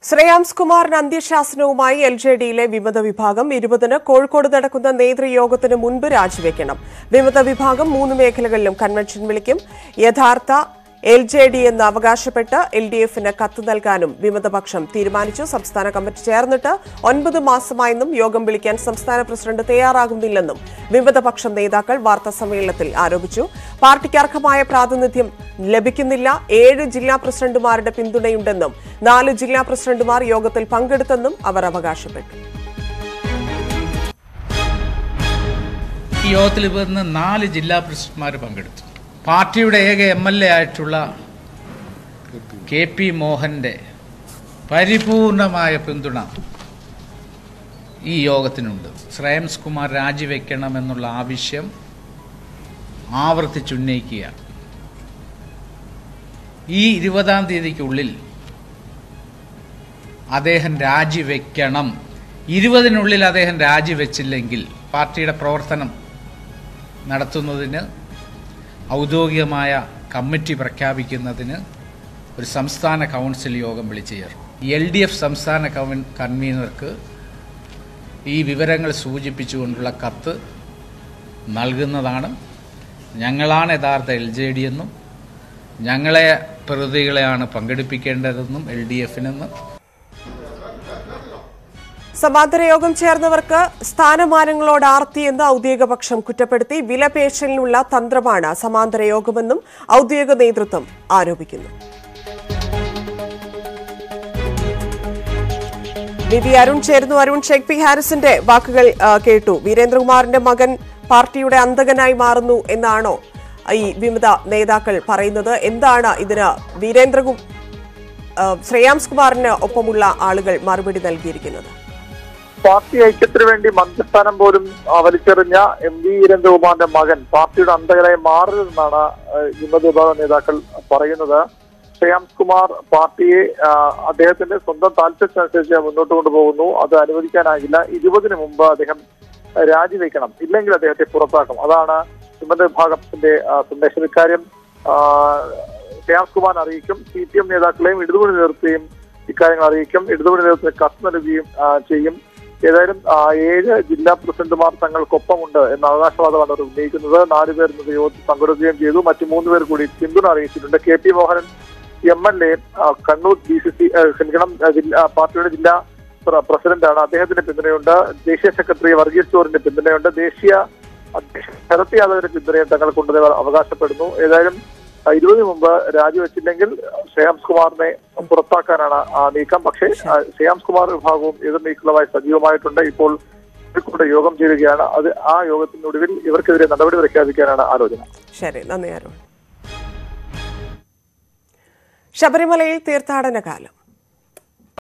ശ്രേയാംസ് കുമാറിന് അന്ത്യശാസനവുമായി L J ഡിയിലെ വിമത വിഭാഗം ഇരുപതിന് കോഴിക്കോട് നടക്കുന്ന നേതൃയോഗത്തിന് മുൻപ് രാജിവെക്കണം വിമത വിഭാഗം മൂന്ന് മേഖലകളിലും കൺവെൻഷൻ വിളിക്കും യഥാർത്ഥ എൽ ജെ ഡി എന്ന് അവകാശപ്പെട്ട് എൽ ഡി എഫിന് കത്ത് നൽകാനും വിമതപക്ഷം തീരുമാനിച്ചു സംസ്ഥാന കമ്മിറ്റി ചേർന്നിട്ട് ഒൻപത് മാസമായെന്നും യോഗം വിളിക്കാൻ സംസ്ഥാന പ്രസിഡന്റ് തയ്യാറാകുന്നില്ലെന്നും വിമതപക്ഷം നേതാക്കൾ വാർത്താ സമ്മേളനത്തിൽ ആരോപിച്ചു പാർട്ടിക്ക് അർഹമായ പ്രാതിനിധ്യം ലഭിക്കുന്നില്ല ഏഴ് ജില്ലാ പ്രസിഡന്റുമാരുടെ പിന്തുണയുണ്ടെന്നും നാല് ജില്ലാ പ്രസിഡന്റുമാർ യോഗത്തിൽ പങ്കെടുത്തെന്നും അവർ അവകാശപ്പെട്ടു ഈ യോഗത്തിൽ ഇന്ന് നാല് ജില്ലാ പ്രസിഡന്റുമാർ പങ്കെടുത്തു പാർട്ടിയുടെ ഏക എം എൽ എ ആയിട്ടുള്ള കെ പി മോഹന്റെ പരിപൂർണമായ പിന്തുണ ഈ യോഗത്തിനുണ്ട് ശ്രേയംസ് കുമാർ രാജിവെക്കണമെന്നുള്ള ആവശ്യം ആവർത്തിച്ചുന്നയിക്കുകയാണ് ഈ ഇരുപതാം തീയതിക്കുള്ളിൽ അദ്ദേഹം രാജിവെക്കണം ഇരുപതിനുള്ളിൽ അദ്ദേഹം രാജിവെച്ചില്ലെങ്കിൽ പാർട്ടിയുടെ പ്രവർത്തനം നടത്തുന്നതിന് ഔദ്യോഗികമായ കമ്മിറ്റി പ്രഖ്യാപിക്കുന്നതിന് ഒരു സംസ്ഥാന കൗൺസിൽ യോഗം വിളിച്ചു ചേർന്നു എൽ ഡി എഫ് സംസ്ഥാന കവൻ കൺവീനർക്ക് ഈ വിവരങ്ങൾ സൂചിപ്പിച്ചുകൊണ്ടുള്ള കത്ത് നൽകുന്നതാണ് ഞങ്ങളാണ് യഥാർത്ഥ എൽ ജെ ഡി എന്നും ഞങ്ങളെ പ്രതികളെയാണ് പങ്കെടുപ്പിക്കേണ്ടതെന്നും എൽ ഡി എഫിനെന്നും സമാന്തര യോഗം ചേർന്നവർക്ക് സ്ഥാനമാനങ്ങളോട് ആർത്തിയെന്ന് ഔദ്യോഗിക പക്ഷം കുറ്റപ്പെടുത്തി വിലപേശലിനുള്ള തന്ത്രമാണ് സമാന്തര യോഗമെന്നും ഔദ്യോഗിക നേതൃത്വം ആരോപിക്കുന്നു നിധി അരുൺ ചേരുന്നു അരുൺ ഷെയ്ഖ് പി ഹാരിസിന്റെ വാക്കുകൾ ആ, കേട്ടു വീരേന്ദ്രകുമാറിന്റെ മകൻ പാർട്ടിയുടെ അന്തകനായി മാറുന്നു എന്നാണോ ഈ വിമത നേതാക്കൾ പറയുന്നത് എന്താണ് ഇതിന് വീരേന്ദ്രകു ആ, ശ്രേയാംസ് കുമാറിന് ഒപ്പമുള്ള ആളുകൾ മറുപടി നൽകിയിരിക്കുന്നത് പാർട്ടി ഐക്യത്തിന് വേണ്ടി മന്ത്രിസ്ഥാനം പോലും ആ, വലിച്ചെറിഞ്ഞ എം വി വീരേന്ദ്രകുമാറിന്റെ മകൻ പാർട്ടിയുടെ അന്തകനായി മാറരുതെന്നാണ് ആ, വിമത വിഭാഗം നേതാക്കൾ പറയുന്നത് ശ്രേയാംസ് കുമാർ പാർട്ടിയെ ആ, അദ്ദേഹത്തിന്റെ സ്വന്തം താല്പര്യത്തിനനുസരിച്ച് മുന്നോട്ട് കൊണ്ടുപോകുന്നു അത് അനുവദിക്കാനാകില്ല ഇരുപതിന് മുമ്പ് അദ്ദേഹം രാജിവെക്കണം ഇല്ലെങ്കിൽ അദ്ദേഹത്തെ പുറത്താക്കും അതാണ് വിമത വിഭാഗത്തിന്റെ ആ, സന്ദേശം ഇക്കാര്യം ആ, ശ്രേയാംസ് കുമാർ അറിയിക്കും സി പി എം നേതാക്കളെയും ഇടതുപണി നേതൃത്വത്തെയും ഇക്കാര്യങ്ങൾ അറിയിക്കും ഇടതുപണി നേതൃത്വത്തിന് കത്ത് നൽകുകയും ആ, ചെയ്യും ഏതായാലും ആ, ഏഴ് ജില്ലാ പ്രസിഡന്റുമാർ തങ്ങൾക്കൊപ്പമുണ്ട് എന്ന അവകാശവാദമാണ് അവർ ഉന്നയിക്കുന്നത് നാലുപേർ ഇന്നത്തെ യോഗത്തിൽ പങ്കെടുക്കുകയും ചെയ്തു മറ്റു മൂന്ന് പേർ കൂടി പിന്തുണ അറിയിച്ചിട്ടുണ്ട് K P Mohanan M L A Kannur B C C ക്ഷമിക്കണം ആ, ജില്ലാ പാർട്ടിയുടെ ജില്ലാ പ്ര- പ്രസിഡന്റാണ് അദ്ദേഹത്തിന്റെ പിന്തുണയുണ്ട് ദേശീയ സെക്രട്ടറി വർഗീസ് ചോറിന്റെ പിന്തുണയുണ്ട് ദേശീയ അധ്യക്ഷൻ ശരത് യാദവിന്റെ പിന്തുണയും തങ്ങൾക്കുണ്ടെന്ന് അവർ അവകാശപ്പെടുന്നു ഏതായാലും ആ, ഇരുപതിന് മുമ്പ് രാജിവെച്ചില്ലെങ്കിൽ ശ്രേയാംസ് കുമാറിനെ പുറത്താക്കാനാണ് ആ നീക്കം പക്ഷേ ആ, ശ്രേയാംസ് കുമാർ വിഭാഗവും എതിർ നീക്കങ്ങളുമായി സജീവമായിട്ടുണ്ട് ഇപ്പോൾ കോഴിക്കോട് യോഗം ചേരുകയാണ് അത് ആ യോഗത്തിനൊടുവിൽ ഇവർക്കെതിരെ നടപടി പ്രഖ്യാപിക്കാനാണ് ആലോചന ശരി നന്ദി അരുൺ ശബരിമലയിൽ തീർത്ഥാടന കാലം